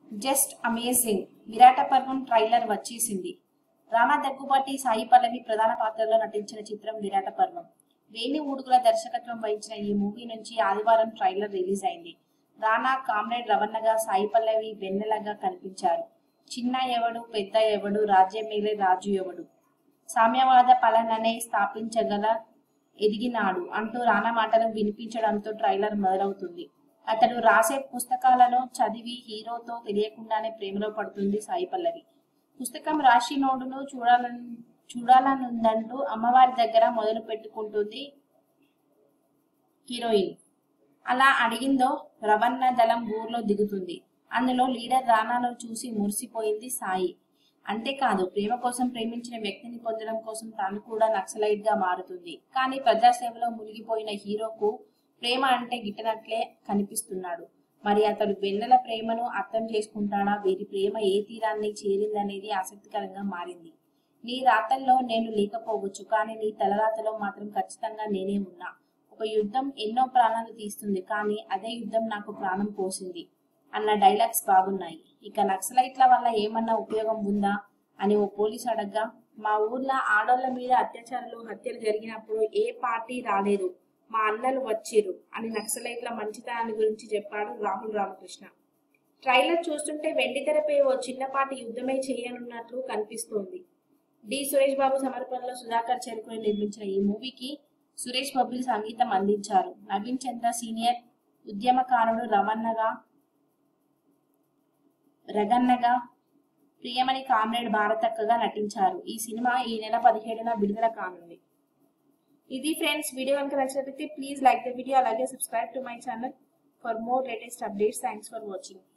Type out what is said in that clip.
just amazing విరాట పర్వం trailer వచ్చేసింది రానా దగ్గుబాటి సాయి పల్లవి ప్రధాన పాత్రలో నటించిన చిత్రం విరాట పర్వం వేణి ఊడుగుల దర్శకత్వం వహించిన ఈ మూవీ నుంచి ఆదివారం ట్రైలర్ రిలీజ్ అయింది రానా కామ్రేడ్ రవణగా సాయి పల్లవి వెన్నెలగా కనిపించారు చిన్న ఎవడు పెద్ద ఎవడు రాజ్యమేలే రాజు ఎవడు సామ్యవాద పాలననే స్థాపించగల ఎదిగినాడు అంటూ రానా మాటలు వినిపించడంతో ట్రైలర్ మొదలవుతుంది అతడు రాసే పుస్తకాలను చదివి హీరోతో తెలియకుండానే ప్రేమలో పడుతుంది సాయి పల్లవి పుస్తకం రాసి నోడును చూడాలని చూడాలనుందంటూ అమ్మవారి దగ్గర మొదలు పెట్టుకుంటుంది హీరోయిన్ అలా అడిగిందో రవణ దళం ఊర్లో దిగుతుంది అందులో లీడర్ రానాను చూసి మురిసిపోయింది సాయి అంతేకాదు ప్రేమ కోసం ప్రేమించిన వ్యక్తిని పొందడం కోసం తాను కూడా నక్సలైట్ గా మారుతుంది కానీ ప్రజాసేవలో మునిగిపోయిన హీరోకు ప్రేమ అంటే గిట్టనట్లే కనిపిస్తున్నాడు మరి అతడు వెన్నెల ప్రేమను అర్థం చేసుకుంటాడా వీరి ప్రేమ ఏ తీరాన్ని చేరిందనేది ఆసక్తికరంగా మారింది నీ రాతల్లో నేను లేకపోవచ్చు కానీ నీ తలరాతలో మాత్రం ఖచ్చితంగా నేనే ఉన్నా ఒక యుద్ధం ఎన్నో ప్రాణాలు తీస్తుంది కానీ అదే యుద్ధం నాకు ప్రాణం పోసింది అన్న డైలాగ్స్ బాగున్నాయి ఇక నక్సలైట్ల వల్ల ఏమన్నా ఉపయోగం ఉందా అని ఓ పోలీస్ అడగ్గా మా ఊర్లో ఆడోళ్ల మీద అత్యాచారాలు హత్యలు జరిగినప్పుడు ఏ పార్టీ రాలేదు మా అన్నలు వచ్చిర్రు అని నక్సలైట్ల మంచితనాన్ని గురించి చెప్పాడు రాహుల్ రామకృష్ణ ట్రైలర్ చూస్తుంటే వెండితెరపై ఓ చిన్నపాటి యుద్ధమే చేయనున్నట్లు కనిపిస్తోంది డి సురేష్ బాబు సమర్పణలో సుధాకర్ చేరుకుని నిర్మించిన ఈ మూవీకి సురేష్ బొబ్బిలి సంగీతం అందించారు నవీన్ చంద్ర సీనియర్ ఉద్యమకారుడు రమన్నగా రగన్నగా ప్రియమణి కామ్రేడ్ భారతక్కగా నటించారు ఈ సినిమా ఈ నెల పదిహేడున విడుదల కానుంది ఇది ఫ్రెండ్స్ వీడియో కనుక నచ్చినట్లయితే ప్లీజ్ లైక్ ద వీడియో అలాగే subscribe to my channel for more latest updates thanks for watching